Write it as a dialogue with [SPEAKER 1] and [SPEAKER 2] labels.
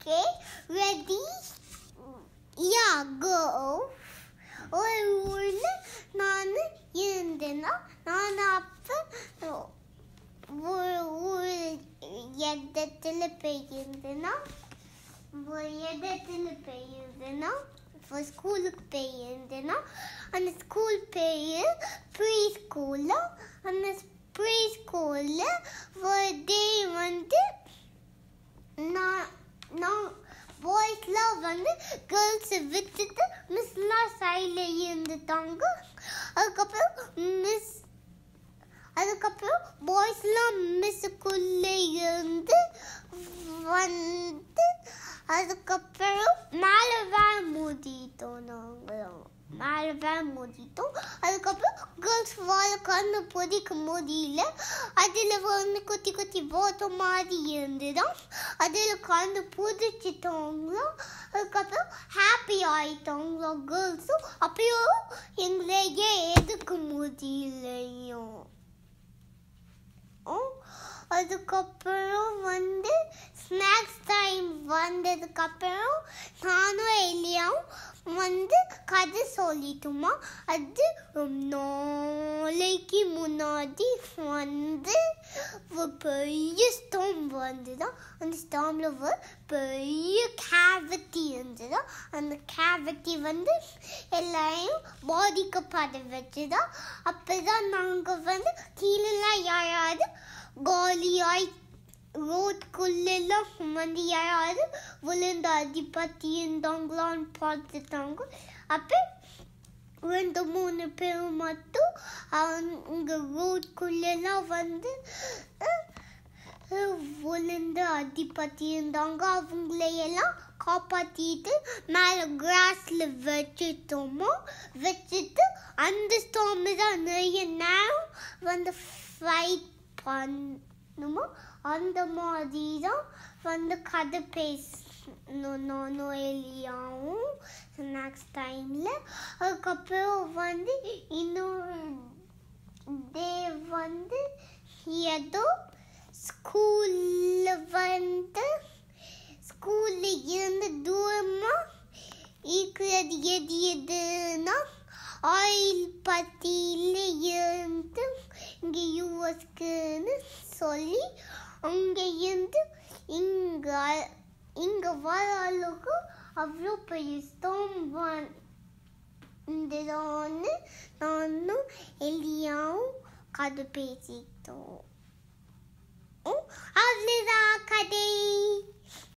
[SPEAKER 1] okay ready யா கோ ஒரு ஊர்ல நான் இருந்தேன்னா நான் அப்ப ஒரு ஊர் இடத்துல போயிருந்தேன்னா ஒரு இடத்துல போயிருந்தேன்னா இப்போ ஸ்கூலுக்கு போயிருந்தேன்னா அந்த ஸ்கூல் பேர் ப்ரீ ஸ்கூலில் அந்த ப்ரீ ஸ்கூலில் ஒரு டே வந்து நான் நான் பாய்ஸ்லாம் வந்து கேர்ள்ஸை விட்டுட்டு மிஸ்லாம் சைடில் இருந்துட்டாங்க அதுக்கப்புறம் மிஸ் அதுக்கப்புறம் பாய்ஸ்லாம் மிஸ்ஸுக்குள்ளே இருந்து வந்து அதுக்கப்புறம் மேலே வேற மூடிட்டோம் நாங்களும் மேலே வேற மூடிட்டோம் அதுக்கப்புறம் கேர்ள்ஸ் வாழ கண்ணு பொதிக்க முடியல அதில் வந்து குத்தி குத்தி போட்ட மாதிரி இருந்துதான் அதில் கண்ணு புதிச்சிட்டோங்களோ அதுக்கப்புறம் ஹாப்பி ஆயிட்டாங்களோ கேர்ள்ஸும் அப்பயும் எங்களையே எதுக்க முடியலையும் அதுக்கப்புறம் வந்து ஸ்நாக்ஸ் டைம் வந்ததுக்கப்புறம் நானும் எலியாவும் வந்து கதை சொல்லிட்டோமா அது ரொம்ப நாளைக்கு முன்னாடி வந்து ஒரு பெரிய ஸ்டாம் வந்துதான் அந்த ஸ்டாமில் ஒரு பெரிய கேவிட்டி இருந்ததா அந்த கேவிட்டி வந்து எல்லாரையும் பாதிக்கப்பட வச்சுதான் அப்போதான் நாங்கள் வந்து கீழெல்லாம் யாராவது காலியாய் ரோட்குள்ளெல்லாம் வந்து யாராவது விழுந்து அடிப்பத்தி இருந்தாங்களான்னு பார்த்துட்டாங்க அப்போ ரெண்டு மூணு பேர் மட்டும் அவங்க ரோட்குள்ளெல்லாம் வந்து விழுந்து அடிப்பத்தி இருந்தாங்க அவங்களையெல்லாம் காப்பாற்றிட்டு மேலே கிராஸில் வச்சுட்டோமோ வச்சுட்டு அந்த ஸ்டாமு தான் நிறைய நேரம் வந்து ஃபைட் பண்ணுமோ அந்த மாதிரி தான் வந்து கதை பேசணும் நானும் எலியாவும் நெக்ஸ்ட் டைமில் அதுக்கப்புறம் வந்து இன்னொரு டே வந்து ஏதோ ஸ்கூலில் வந்து ஸ்கூலில் இருந்து தூரமாக இருக்கிறது எது எதுனா ஆயில் பத்தியில் இருந்து இங்கே யூஎஸ்க்குன்னு சொல்லி அங்கே இருந்து இங்கே இங்கே வர அளவுக்கு அவ்வளோ பெரிய ஸ்டோம் வந்ததான்னு நானும் எலியாவும் கதை பேசிட்டோம் அவ்வளோதான் கதை